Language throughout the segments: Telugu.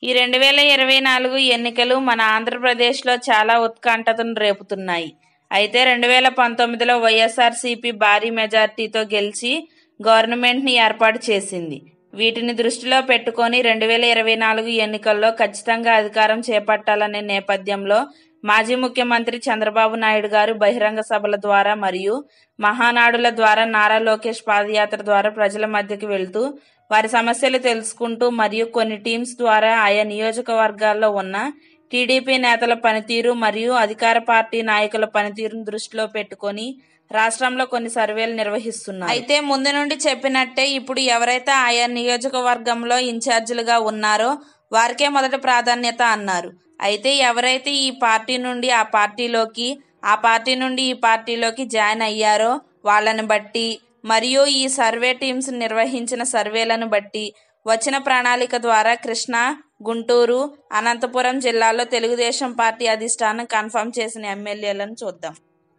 ఈ రెండు వేల ఇరవై నాలుగు ఎన్నికలు మన ఆంధ్రప్రదేశ్లో చాలా ఉత్కంఠతను రేపుతున్నాయి అయితే రెండు వేల పంతొమ్మిదిలో వైఎస్ఆర్సీపీ భారీ మెజార్టీతో గెలిచి గవర్నమెంట్ని ఏర్పాటు చేసింది వీటిని దృష్టిలో పెట్టుకొని రెండు వేల ఇరవై నాలుగు ఎన్నికల్లో ఖచ్చితంగా అధికారం చేపట్టాలనే నేపథ్యంలో మాజీ ముఖ్యమంత్రి చంద్రబాబు నాయుడు గారు బహిరంగ సభల ద్వారా మరియు మహానాడుల ద్వారా నారా లోకేష్ పాదయాత్ర ద్వారా ప్రజల మధ్యకి వెళ్తూ వారి సమస్యలు తెలుసుకుంటూ మరియు కొన్ని టీమ్స్ ద్వారా ఆయా నియోజకవర్గాల్లో ఉన్న టీడీపీ నేతల పనితీరు మరియు అధికార పార్టీ నాయకుల పనితీరును దృష్టిలో పెట్టుకొని రాష్ట్రంలో కొన్ని సర్వేలు నిర్వహిస్తున్నారు అయితే ముందు నుండి చెప్పినట్టే ఇప్పుడు ఎవరైతే ఆయా నియోజకవర్గంలో ఇన్ఛార్జీలుగా ఉన్నారో వారికే మొదటి ప్రాధాన్యత అన్నారు అయితే ఎవరైతే ఈ పార్టీ నుండి ఆ పార్టీలోకి ఆ పార్టీ నుండి ఈ పార్టీలోకి జాయిన్ అయ్యారో వాళ్ళని బట్టి మరియు ఈ సర్వే టీమ్స్ నిర్వహించిన సర్వేలను బట్టి వచ్చిన ప్రణాళిక ద్వారా కృష్ణా గుంటూరు అనంతపురం జిల్లాలో తెలుగుదేశం పార్టీ అధిష్టానం కన్ఫర్మ్ చేసిన ఎమ్మెల్యేలను చూద్దాం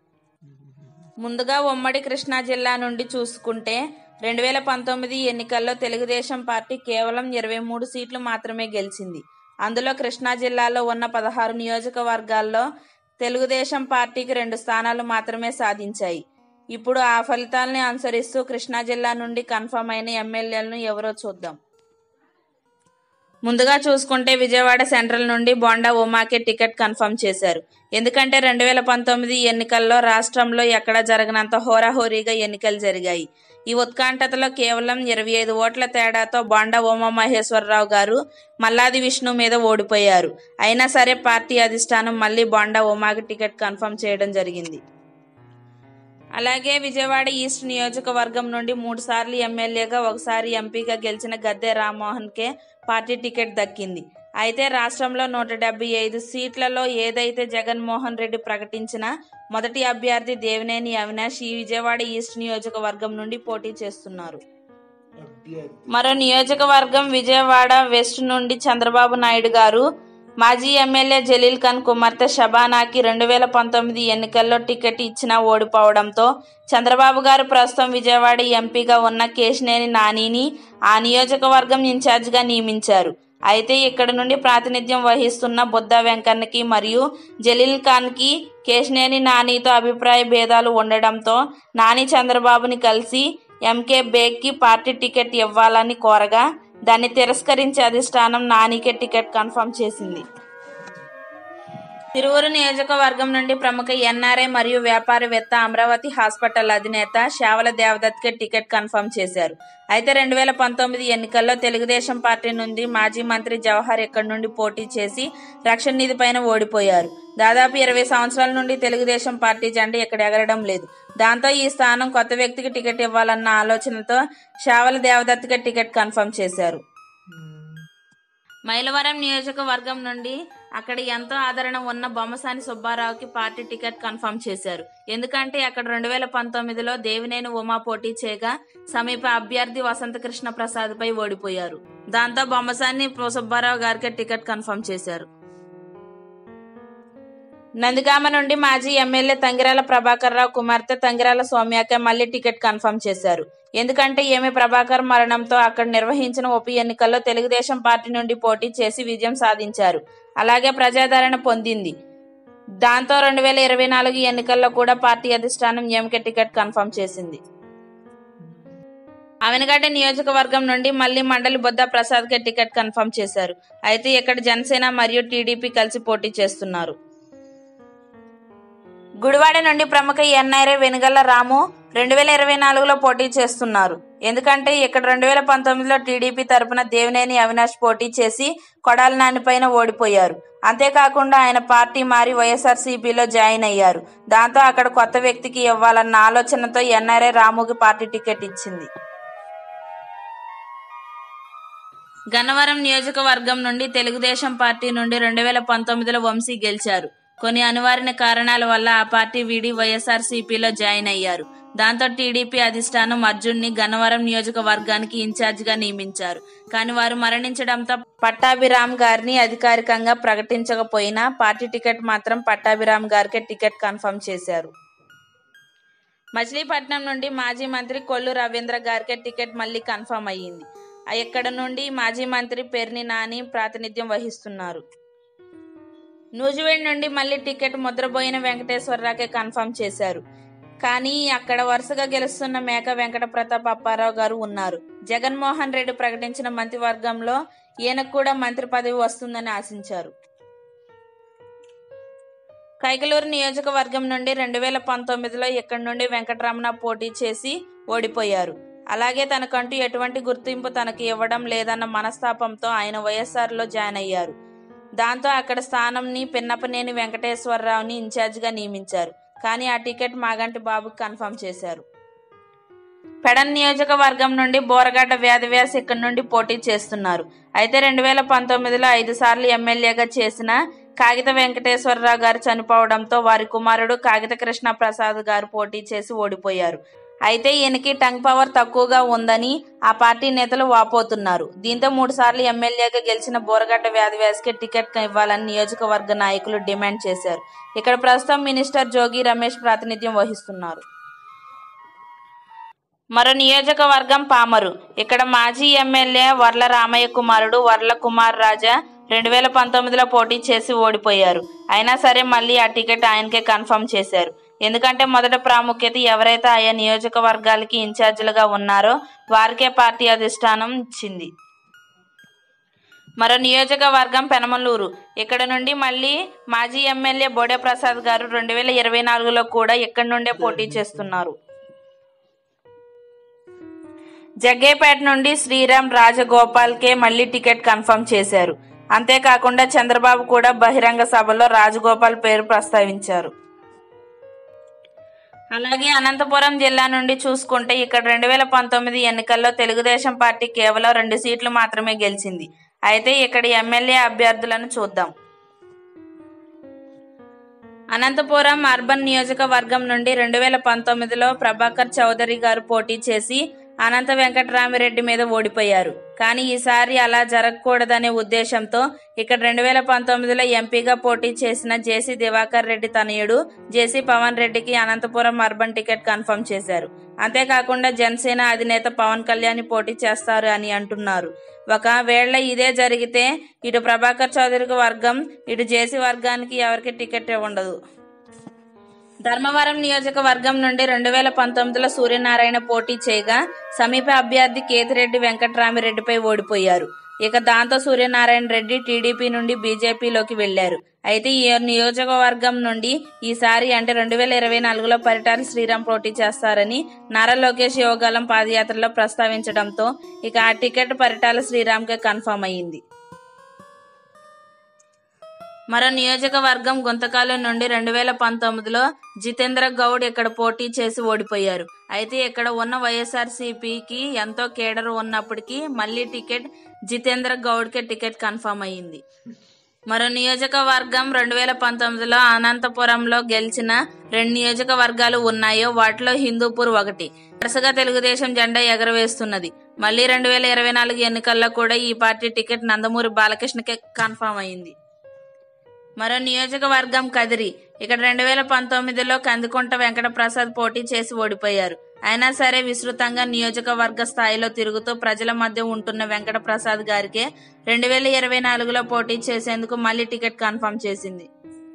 ముందుగా ఉమ్మడి కృష్ణా జిల్లా నుండి చూసుకుంటే రెండు వేల పంతొమ్మిది ఎన్నికల్లో తెలుగుదేశం పార్టీ కేవలం ఇరవై మూడు సీట్లు మాత్రమే గెలిచింది అందులో కృష్ణా జిల్లాలో ఉన్న పదహారు నియోజకవర్గాల్లో తెలుగుదేశం పార్టీకి రెండు స్థానాలు మాత్రమే సాధించాయి ఇప్పుడు ఆ ఫలితాలని అనుసరిస్తూ కృష్ణా జిల్లా నుండి కన్ఫర్మ్ అయిన ఎమ్మెల్యేలను ఎవరో చూద్దాం ముందుగా చూసుకుంటే విజయవాడ సెంట్రల్ నుండి బోండా ఉమాకే టికెట్ కన్ఫర్మ్ చేశారు ఎందుకంటే రెండు వేల పంతొమ్మిది ఎన్నికల్లో రాష్ట్రంలో ఎక్కడ జరగనంత హోరాహోరీగా ఎన్నికలు జరిగాయి ఈ ఉత్కంఠతలో కేవలం ఇరవై ఐదు ఓట్ల తేడాతో బోండా ఉమామహేశ్వరరావు గారు మల్లాది విష్ణు మీద ఓడిపోయారు అయినా సరే పార్టీ అధిష్టానం మళ్ళీ బోండా ఉమాకి టికెట్ కన్ఫర్మ్ చేయడం జరిగింది అలాగే విజయవాడ ఈస్ట్ నియోజకవర్గం నుండి మూడు సార్లు ఎమ్మెల్యేగా ఒకసారి ఎంపీగా గెలిచిన గద్దె రామ్మోహన్కే పార్టీ టికెట్ దక్కింది అయితే రాష్ట్రంలో నూట డెబ్బై ఐదు సీట్లలో ఏదైతే జగన్మోహన్ రెడ్డి ప్రకటించిన మొదటి అభ్యర్థి దేవినేని అవినాష్ ఈ విజయవాడ ఈస్ట్ నియోజకవర్గం నుండి పోటీ చేస్తున్నారు మరో నియోజకవర్గం విజయవాడ వెస్ట్ నుండి చంద్రబాబు నాయుడు గారు మాజీ ఎమ్మెల్యే జలీల్ ఖాన్ కుమార్తె షబానాకి రెండు వేల పంతొమ్మిది ఎన్నికల్లో టికెట్ ఇచ్చినా ఓడిపోవడంతో చంద్రబాబు గారు ప్రస్తుతం విజయవాడ ఎంపీగా ఉన్న కేశినేని నానిని ఆ నియోజకవర్గం ఇన్ఛార్జిగా నియమించారు అయితే ఇక్కడ నుండి ప్రాతినిధ్యం వహిస్తున్న బుద్ధ వెంకన్నకి మరియు జలీల్ ఖాన్కి కేశినేని నానితో అభిప్రాయ భేదాలు ఉండడంతో నాని చంద్రబాబుని కలిసి ఎంకే బేగ్కి పార్టీ టికెట్ ఇవ్వాలని కోరగా దాన్ని తిరస్కరించి అధిష్టానం నానికే టికెట్ కన్ఫర్మ్ చేసింది తిరువురు నియోజకవర్గం నుండి ప్రముఖ ఎన్ఆర్ఐ మరియు వ్యాపారవేత్త అమరావతి హాస్పిటల్ అధినేత శావల దేవదత్కే టికెట్ కన్ఫర్మ్ చేశారు అయితే రెండు వేల పంతొమ్మిది ఎన్నికల్లో తెలుగుదేశం పార్టీ నుండి మాజీ మంత్రి జవహర్ ఇక్కడి నుండి పోటీ చేసి రక్షణ నిధి పైన ఓడిపోయారు దాదాపు ఇరవై సంవత్సరాల నుండి తెలుగుదేశం పార్టీ జెండా ఇక్కడ ఎగరడం లేదు దాంతో ఈ స్థానం కొత్త వ్యక్తికి టికెట్ ఇవ్వాలన్న ఆలోచనతో శావల దేవదత్కే టికెట్ కన్ఫర్మ్ చేశారు మైలవరం నియోజకవర్గం నుండి అక్కడ ఎంతో ఆదరణ ఉన్న బొమ్మసాని సుబ్బారావుకి పార్టీ టికెట్ కన్ఫర్మ్ చేశారు ఎందుకంటే అక్కడ రెండు వేల పంతొమ్మిదిలో దేవినేని ఉమా పోటీ చేయగా సమీప అభ్యర్థి వసంతకృష్ణ ప్రసాద్ పై ఓడిపోయారు దాంతో బొమ్మసాని సుబ్బారావు గారికి టికెట్ కన్ఫర్మ్ చేశారు నందిగామ నుండి మాజీ ఎమ్మెల్యే తంగిరాల ప్రభాకర్ రావు కుమార్తె తంగిరాల సౌమ్యకే మళ్లీ టికెట్ కన్ఫర్మ్ చేశారు ఎందుకంటే ఏమి ప్రభాకర్ మరణంతో అక్కడ నిర్వహించిన ఉప ఎన్నికల్లో తెలుగుదేశం పార్టీ నుండి పోటీ చేసి విజయం సాధించారు అలాగే ప్రజాదరణ పొందింది దాంతో రెండు వేల ఇరవై నాలుగు ఎన్నికల్లో కూడా పార్టీ అధిష్టానం ఎంకే టికెట్ కన్ఫర్మ్ చేసింది అవనగడ్డ నియోజకవర్గం నుండి మళ్లీ మండలి బొద్ద ప్రసాద్కే టికెట్ కన్ఫర్మ్ చేశారు అయితే ఇక్కడ జనసేన మరియు టీడీపీ కలిసి పోటీ చేస్తున్నారు గుడివాడ నుండి ప్రముఖ ఎన్ఐరే వెనుగల్ల రాము రెండు వేల ఇరవై నాలుగులో పోటీ చేస్తున్నారు ఎందుకంటే ఇక్కడ రెండు వేల పంతొమ్మిదిలో టీడీపీ తరపున దేవినేని అవినాష్ పోటీ చేసి కొడాలి నానిపైన ఓడిపోయారు అంతేకాకుండా ఆయన పార్టీ మారి వైఎస్ఆర్సీపీలో జాయిన్ అయ్యారు దాంతో అక్కడ కొత్త వ్యక్తికి ఇవ్వాలన్న ఆలోచనతో ఎన్ఆర్ఐ రాముకి పార్టీ టికెట్ ఇచ్చింది గన్నవరం నియోజకవర్గం నుండి తెలుగుదేశం పార్టీ నుండి రెండు వేల పంతొమ్మిదిలో వంశీ గెలిచారు కొన్ని అనివార్య కారణాల వల్ల ఆ పార్టీ వీడి వైఎస్ఆర్సీపీలో జాయిన్ అయ్యారు దాంతో టీడీపీ అధిష్టానం అర్జున్ని గన్నవరం నియోజకవర్గానికి ఇన్ఛార్జిగా నియమించారు కానీ వారు మరణించడంతో పట్టాభిరామ్ గారిని అధికారికంగా ప్రకటించకపోయినా పార్టీ టికెట్ మాత్రం పట్టాభిరామ్ గారికే టికెట్ కన్ఫర్మ్ చేశారు మచిలీపట్నం నుండి మాజీ మంత్రి కొల్లు రవీంద్ర గారికే టికెట్ మళ్ళీ కన్ఫర్మ్ అయ్యింది ఇక్కడ నుండి మాజీ మంత్రి పెర్ని నాని ప్రాతినిధ్యం వహిస్తున్నారు నూజివేడ్ నుండి మళ్ళీ టికెట్ ముద్రబోయిన వెంకటేశ్వరరావుకే కన్ఫర్మ్ చేశారు కానీ అక్కడ వరుసగా గెలుస్తున్న మేక వెంకట ప్రతాప్ అప్పారావు గారు ఉన్నారు జగన్మోహన్ రెడ్డి ప్రకటించిన మంత్రివర్గంలో ఈయనకు కూడా మంత్రి పదవి వస్తుందని ఆశించారు కైకలూరు నియోజకవర్గం నుండి రెండు వేల పంతొమ్మిదిలో ఇక్కడి నుండి వెంకటరమణ పోటీ చేసి ఓడిపోయారు అలాగే తనకంటూ ఎటువంటి గుర్తింపు తనకు ఇవ్వడం లేదన్న మనస్తాపంతో ఆయన వైఎస్ఆర్లో జాయిన్ అయ్యారు దాంతో అక్కడ స్థానంని పిన్నపనేని వెంకటేశ్వరరావుని ఇన్ఛార్జిగా నియమించారు కానీ ఆ టికెట్ మాగంటి బాబుకి కన్ఫర్మ్ చేశారు పెడన్ నియోజకవర్గం నుండి బోరగడ్డ వ్యాధవ్యాస్ ఇక్కడి నుండి పోటీ చేస్తున్నారు అయితే రెండు వేల పంతొమ్మిదిలో ఐదు సార్లు ఎమ్మెల్యేగా చేసిన కాగిత వెంకటేశ్వరరావు గారు చనిపోవడంతో వారి కుమారుడు కాగిత కృష్ణ ప్రసాద్ గారు పోటీ చేసి ఓడిపోయారు అయితే ఈయనకి టంగ్ పవర్ తక్కువగా ఉందని ఆ పార్టీ నేతలు వాపోతున్నారు దీంతో మూడు సార్లు ఎమ్మెల్యేగా గెలిచిన బోరగడ్డ వ్యాధివ్యాస్కి టికెట్ ఇవ్వాలని నియోజకవర్గ నాయకులు డిమాండ్ చేశారు ఇక్కడ ప్రస్తుతం మినిస్టర్ జోగి రమేష్ ప్రాతినిధ్యం వహిస్తున్నారు మరో నియోజకవర్గం పామరు ఇక్కడ మాజీ ఎమ్మెల్యే వర్ల రామయ్య కుమారుడు వర్ల కుమార్ రాజా రెండు వేల పంతొమ్మిదిలో పోటీ చేసి ఓడిపోయారు అయినా సరే మళ్ళీ ఆ టికెట్ ఆయనకే కన్ఫర్మ్ చేశారు ఎందుకంటే మొదట ప్రాముఖ్యత ఎవరైతే ఆయా నియోజకవర్గాలకి ఇన్ఛార్జీలుగా ఉన్నారో వారికే పార్టీ అధిష్టానం ఇచ్చింది మరో నియోజకవర్గం పెనమలూరు ఇక్కడ నుండి మళ్ళీ మాజీ ఎమ్మెల్యే బోడే ప్రసాద్ గారు రెండు వేల ఇరవై నాలుగులో కూడా ఇక్కడి నుండే పోటీ చేస్తున్నారు జగ్గేపేట నుండి శ్రీరామ్ రాజగోపాల్కే మళ్ళీ టికెట్ కన్ఫర్మ్ చేశారు అంతేకాకుండా చంద్రబాబు కూడా బహిరంగ సభలో రాజగోపాల్ పేరు ప్రస్తావించారు అలాగే అనంతపురం జిల్లా నుండి చూసుకుంటే ఇక్కడ రెండు వేల పంతొమ్మిది ఎన్నికల్లో తెలుగుదేశం పార్టీ కేవలం రెండు సీట్లు మాత్రమే గెలిచింది అయితే ఇక్కడ ఎమ్మెల్యే అభ్యర్థులను చూద్దాం అనంతపురం అర్బన్ నియోజకవర్గం నుండి రెండు వేల పంతొమ్మిదిలో ప్రభాకర్ చౌదరి గారు పోటీ చేసి అనంత వెంకటరామిరెడ్డి మీద ఓడిపోయారు కానీ ఈసారి అలా జరగకూడదనే ఉద్దేశంతో ఇక్కడ రెండు వేల పంతొమ్మిదిలో ఎంపీగా పోటీ చేసిన జేసీ దివాకర్ రెడ్డి తనయుడు జేసీ పవన్ రెడ్డికి అనంతపురం అర్బన్ టికెట్ కన్ఫర్మ్ చేశారు అంతేకాకుండా జనసేన అధినేత పవన్ కళ్యాణ్ పోటీ చేస్తారు అని అంటున్నారు ఒకవేళ ఇదే జరిగితే ఇటు ప్రభాకర్ చౌదరికి వర్గం ఇటు జేసీ వర్గానికి ఎవరికి టికెట్ ఉండదు ధర్మవరం నియోజకవర్గం నుండి రెండు వేల పంతొమ్మిదిలో సూర్యనారాయణ పోటీ చేయగా సమీప అభ్యర్థి కేతిరెడ్డి వెంకట్రామిరెడ్డిపై ఓడిపోయారు ఇక దాంతో సూర్యనారాయణ రెడ్డి టీడీపీ నుండి బీజేపీలోకి వెళ్లారు అయితే ఈ నియోజకవర్గం నుండి ఈసారి అంటే రెండు వేల ఇరవై నాలుగులో పరిటాల శ్రీరామ్ పోటీ చేస్తారని నారా లోకేష్ యోగాలం పాదయాత్రలో ప్రస్తావించడంతో ఇక ఆ టికెట్ పరిటాల శ్రీరామ్కే కన్ఫర్మ్ అయ్యింది మరో నియోజకవర్గం గుంతకాలం నుండి రెండు వేల పంతొమ్మిదిలో జితేంద్ర గౌడ్ ఇక్కడ పోటీ చేసి ఓడిపోయారు అయితే ఇక్కడ ఉన్న వైఎస్ఆర్సీపీకి ఎంతో కేడర్ ఉన్నప్పటికీ మళ్ళీ టికెట్ జితేంద్ర గౌడ్కే టికెట్ కన్ఫర్మ్ అయ్యింది మరో నియోజకవర్గం రెండు వేల పంతొమ్మిదిలో అనంతపురంలో గెలిచిన రెండు నియోజకవర్గాలు ఉన్నాయో వాటిలో హిందూపూర్ ఒకటి వరుసగా తెలుగుదేశం జెండా ఎగరవేస్తున్నది మళ్ళీ రెండు వేల ఇరవై నాలుగు ఎన్నికల్లో కూడా ఈ పార్టీ టికెట్ నందమూరి బాలకృష్ణకే కన్ఫర్మ్ అయింది మరో నియోజకవర్గం కదిరి ఇక్కడ రెండు వేల పంతొమ్మిదిలో కందికుంట వెంకట ప్రసాద్ పోటీ చేసి ఓడిపోయారు అయినా సరే విస్తృతంగా నియోజకవర్గ స్థాయిలో తిరుగుతూ ప్రజల మధ్య ఉంటున్న వెంకట ప్రసాద్ గారికే రెండు వేల ఇరవై నాలుగులో పోటీ చేసేందుకు మళ్ళీ టికెట్ కన్ఫర్మ్ చేసింది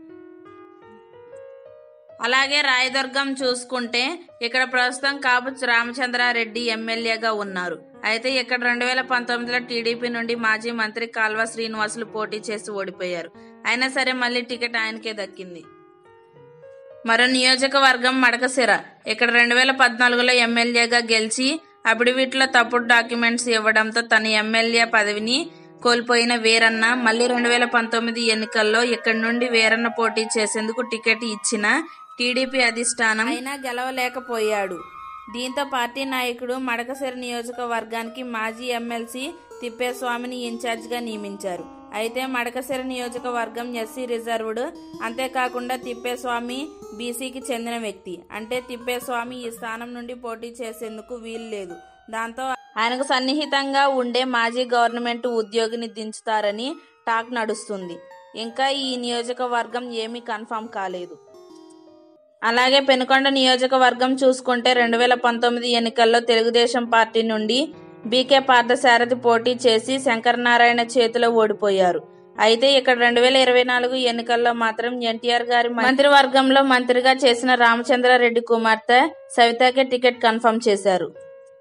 అలాగే రాయదుర్గం చూసుకుంటే ఇక్కడ ప్రస్తుతం కాపు రామచంద్రారెడ్డి ఎమ్మెల్యేగా ఉన్నారు అయితే ఇక్కడ రెండు వేల పంతొమ్మిదిలో టీడీపీ నుండి మాజీ మంత్రి కాల్వ శ్రీనివాసులు పోటీ చేసి ఓడిపోయారు అయినా సరే మళ్ళీ టికెట్ ఆయనకే దక్కింది మరో నియోజకవర్గం మడకసిర ఇక్కడ రెండు వేల పద్నాలుగులో ఎమ్మెల్యేగా గెలిచి అఫిడవిట్లో తప్పుడు డాక్యుమెంట్స్ ఇవ్వడంతో తన ఎమ్మెల్యే పదవిని కోల్పోయిన వీరన్న మళ్ళీ రెండు వేల పంతొమ్మిది ఎన్నికల్లో ఇక్కడి నుండి వీరన్న పోటీ చేసేందుకు టికెట్ ఇచ్చిన టీడీపీ అధిష్టానం అయినా గెలవలేకపోయాడు దీంతో పార్టీ నాయకుడు మడకసిర నియోజకవర్గానికి మాజీ ఎమ్మెల్సీ తిప్పేస్వామిని ఇన్ఛార్జిగా నియమించారు అయితే మడకసిర నియోజకవర్గం ఎస్సీ రిజర్వ్డ్ అంతేకాకుండా తిప్పేస్వామి బీసీకి చెందిన వ్యక్తి అంటే తిప్పేస్వామి ఈ స్థానం నుండి పోటీ చేసేందుకు వీలు లేదు దాంతో ఆయనకు సన్నిహితంగా ఉండే మాజీ గవర్నమెంట్ ఉద్యోగిని దించుతారని టాక్ నడుస్తుంది ఇంకా ఈ నియోజకవర్గం ఏమీ కన్ఫర్మ్ కాలేదు అలాగే పెనుకొండ నియోజకవర్గం చూసుకుంటే రెండు వేల పంతొమ్మిది ఎన్నికల్లో తెలుగుదేశం పార్టీ నుండి బీకే పార్థసారథి పోటీ చేసి శంకరనారాయణ చేతిలో ఓడిపోయారు అయితే ఇక్కడ రెండు వేల ఇరవై నాలుగు ఎన్నికల్లో మాత్రం ఎన్టీఆర్ గారి మంత్రివర్గంలో మంత్రిగా చేసిన రామచంద్రారెడ్డి కుమార్తె సవితకే టికెట్ కన్ఫర్మ్ చేశారు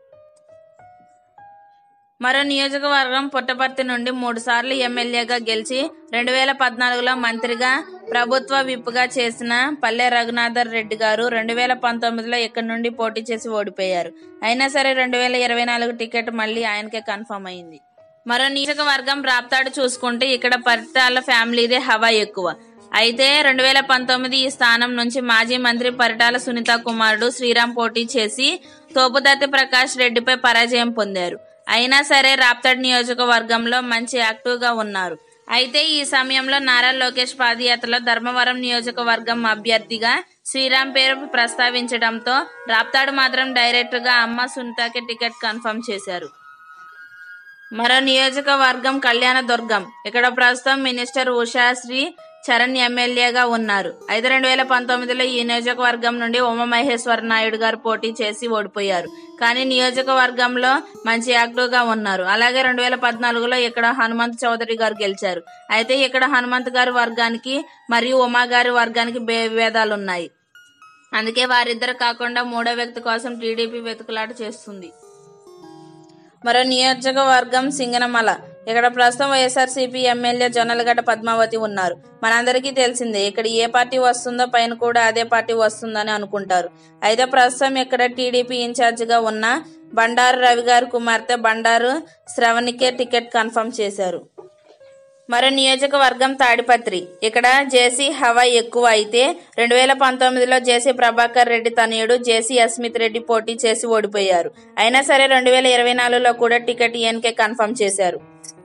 మరో నియోజకవర్గం పుట్టపర్తి నుండి మూడు సార్లు ఎమ్మెల్యేగా గెలిచి రెండు వేల పద్నాలుగులో మంత్రిగా ప్రభుత్వ విప్గా చేసిన పల్లె రఘునాథర్ రెడ్డి గారు రెండు వేల పంతొమ్మిదిలో ఇక్కడి నుండి పోటీ చేసి ఓడిపోయారు అయినా సరే రెండు వేల ఇరవై నాలుగు టికెట్ మళ్ళీ ఆయనకే కన్ఫర్మ్ అయింది మరో నియోజకవర్గం రాప్తాడు చూసుకుంటే ఇక్కడ పరిటాల ఫ్యామిలీదే హవా ఎక్కువ అయితే రెండు వేల పంతొమ్మిది ఈ స్థానం నుంచి మాజీ మంత్రి పరిటాల సునీత కుమారుడు శ్రీరామ్ పోటీ చేసి తోపుదత్తి ప్రకాష్ రెడ్డిపై పరాజయం పొందారు అయినా సరే రాప్తాడ్ నియోజకవర్గంలో మంచి యాక్టివ్గా ఉన్నారు అయితే ఈ సమయంలో నారా లోకేష్ పాదయాత్రలో ధర్మవరం నియోజకవర్గం అభ్యర్థిగా శ్రీరామ్ పేరు ప్రస్తావించడంతో రాప్తాడు మాత్రం డైరెక్ట్గా అమ్మ సునీతకి టికెట్ కన్ఫర్మ్ చేశారు మరో నియోజకవర్గం కళ్యాణదుర్గం ఇక్కడ ప్రస్తుతం మినిస్టర్ ఉషాశ్రీ చరణ్ ఎమ్మెల్యేగా ఉన్నారు అయితే రెండు వేల పంతొమ్మిదిలో ఈ నియోజకవర్గం నుండి ఉమామహేశ్వర నాయుడు గారు పోటీ చేసి ఓడిపోయారు కానీ నియోజకవర్గంలో మంచి యాక్టివ్ గా ఉన్నారు అలాగే రెండు వేల పద్నాలుగులో ఇక్కడ హనుమంత్ చౌదరి గారు గెలిచారు అయితే ఇక్కడ హనుమంత్ గారి వర్గానికి మరియు ఉమా గారి వర్గానికి భేదాలు ఉన్నాయి అందుకే వారిద్దరు కాకుండా మూడో వ్యక్తి కోసం టీడీపీ వెతుకులాట చేస్తుంది మరో నియోజకవర్గం సింగనమల ఇక్కడ ప్రస్తుతం వైఎస్ఆర్సీపీ ఎమ్మెల్యే జొన్నలగడ్డ పద్మావతి ఉన్నారు మనందరికీ తెలిసిందే ఇక్కడ ఏ పార్టీ వస్తుందో పైన కూడా అదే పార్టీ వస్తుందని అనుకుంటారు అయితే ప్రస్తుతం ఇక్కడ టీడీపీ ఇన్ఛార్జిగా ఉన్న బండారు రవి గారి కుమార్తె బండారు శ్రవణికే టికెట్ కన్ఫర్మ్ చేశారు మరో నియోజకవర్గం తాడిపత్రి ఇక్కడ జేసీ హవా ఎక్కువ అయితే రెండు వేల పంతొమ్మిదిలో జేసీ ప్రభాకర్ రెడ్డి తనయుడు జేసీ అస్మిత్ రెడ్డి పోటీ చేసి ఓడిపోయారు అయినా సరే రెండు వేల ఇరవై నాలుగులో కూడా టికెట్ ఈయనకే కన్ఫర్మ్ చేశారు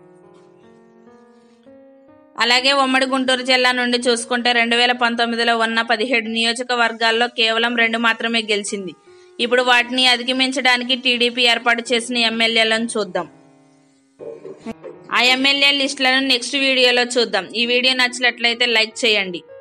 అలాగే ఉమ్మడి గుంటూరు జిల్లా నుండి చూసుకుంటే రెండు వేల పంతొమ్మిదిలో ఉన్న పదిహేడు నియోజకవర్గాల్లో కేవలం రెండు మాత్రమే గెలిచింది ఇప్పుడు వాటిని అధిగమించడానికి టీడీపీ ఏర్పాటు చేసిన ఎమ్మెల్యేలను చూద్దాం ఆ ఎమ్మెల్యే లిస్టులను నెక్స్ట్ వీడియోలో చూద్దాం ఈ వీడియో నచ్చినట్లయితే లైక్ చేయండి